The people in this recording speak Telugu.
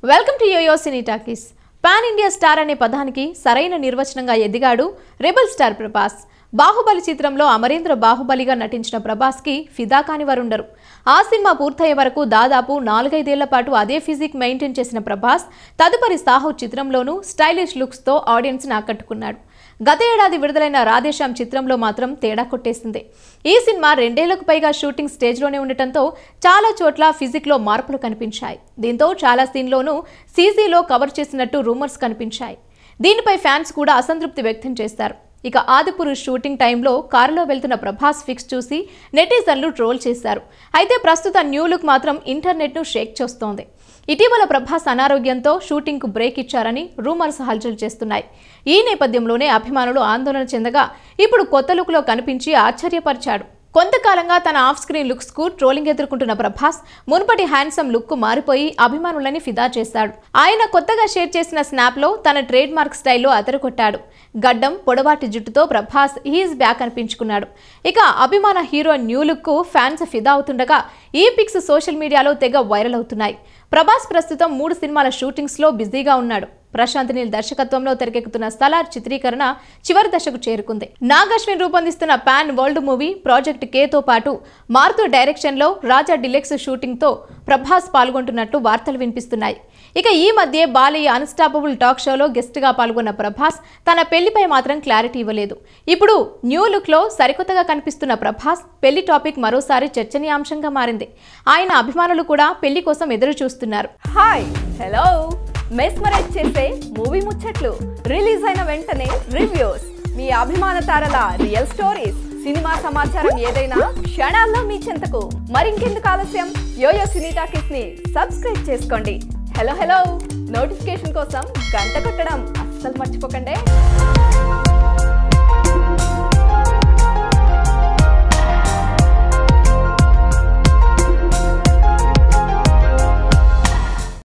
welcome to Yoyo Cine Talkies pan India star అనే పదానికి సరైన నిర్వచనంగా ఎదిగాడు రెబల్ స్టార్ ప్రభాస్ బాహుబలి చిత్రంలో అమరేంద్ర బాహుబలిగా నటించిన ప్రభాస్కి ఫిదా కాని వారుండరు ఆ సినిమా పూర్తయ్యే వరకు దాదాపు నాలుగైదేళ్ల పాటు అదే ఫిజిక్ మెయింటైన్ చేసిన ప్రభాస్ తదుపరి సాహో చిత్రంలోనూ స్టైలిష్ లుక్స్తో ఆడియన్స్ని ఆకట్టుకున్నాడు గత ఏడాది విడుదలైన రాధేశ్యామ్ చిత్రంలో మాత్రం తేడా కొట్టేసింది ఈ సినిమా రెండేళ్లకు పైగా షూటింగ్ స్టేజ్లోనే ఉండటంతో చాలా చోట్ల ఫిజిక్లో మార్పులు కనిపించాయి దీంతో చాలా సీన్లోనూ సీజీలో కవర్ చేసినట్టు రూమర్స్ కనిపించాయి దీనిపై ఫ్యాన్స్ కూడా అసంతృప్తి వ్యక్తం చేశారు ఇక ఆదిపురుష్ షూటింగ్ టైంలో కారులో వెళ్తున్న ప్రభాస్ ఫిక్స్ చూసి నెటిజన్లు ట్రోల్ చేశారు అయితే ప్రస్తుత న్యూ లుక్ మాత్రం ఇంటర్నెట్ను షేక్ చేస్తోంది ఇటీవల ప్రభాస్ అనారోగ్యంతో షూటింగ్కు బ్రేక్ ఇచ్చారని రూమర్స్ హల్చల్ చేస్తున్నాయి ఈ నేపథ్యంలోనే అభిమానులు ఆందోళన చెందగా ఇప్పుడు కొత్త లుక్లో కనిపించి ఆశ్చర్యపరిచాడు కొంతకాలంగా తన ఆఫ్ స్క్రీన్ లుక్స్ కు ట్రోలింగ్ ఎదుర్కొంటున్న ప్రభాస్ మునుపటి హ్యాండ్సమ్ లుక్ కు మారిపోయి అభిమానులని ఫిదా చేశాడు ఆయన కొత్తగా షేర్ చేసిన స్నాప్ లో తన ట్రేడ్ మార్క్ స్టైల్లో అదరగొట్టాడు గడ్డం పొడవాటి జుట్టుతో ప్రభాస్ హీస్ బ్యాక్ అనిపించుకున్నాడు ఇక అభిమాన హీరో న్యూ లుక్ కు ఫ్యాన్స్ ఫిదా అవుతుండగా ఈ పిక్స్ సోషల్ మీడియాలో తెగ వైరల్ అవుతున్నాయి ప్రభాస్ ప్రస్తుతం మూడు సినిమాల షూటింగ్స్ లో బిజీగా ఉన్నాడు ప్రశాంత్ నీల్ దర్శకత్వంలో తెరకెక్కుతున్న సలార్ చిత్రీకరణ చివరి దశకు చేరుకుంది నాగ్ అశ్విన్ రూపొందిస్తున్న పాన్ వరల్డ్ మూవీ ప్రాజెక్ట్ కేతో పాటు మారుతూ డైరెక్షన్లో రాజా డిలెక్స్ షూటింగ్తో ప్రభాస్ పాల్గొంటున్నట్టు వార్తలు వినిపిస్తున్నాయి ఇక ఈ మధ్య బాలయ్య అన్స్టాపబుల్ టాక్ షోలో గెస్ట్గా పాల్గొన్న ప్రభాస్ తన పెళ్లిపై మాత్రం క్లారిటీ ఇవ్వలేదు ఇప్పుడు న్యూ లుక్లో సరికొత్తగా కనిపిస్తున్న ప్రభాస్ పెళ్లి టాపిక్ మరోసారి చర్చనీయాంశంగా మారింది ఆయన అభిమానులు కూడా పెళ్లి కోసం ఎదురు చూస్తున్నారు హాయ్ హలో మెస్మరైజ్ చేసే మూవీ ముచ్చట్లు రిలీజ్ అయిన వెంటనే రివ్యూస్ మీ అభిమాన తారల రియల్ స్టోరీస్ సినిమా సమాచారం ఏదైనా క్షణాల్లో మీ చెంతకు మరింకెందుకు ఆలస్యం యోయో సినీ టాకీస్ ని సబ్స్క్రైబ్ చేసుకోండి హలో హలో నోటిఫికేషన్ కోసం గంట కొట్టడం అస్సలు మర్చిపోకండి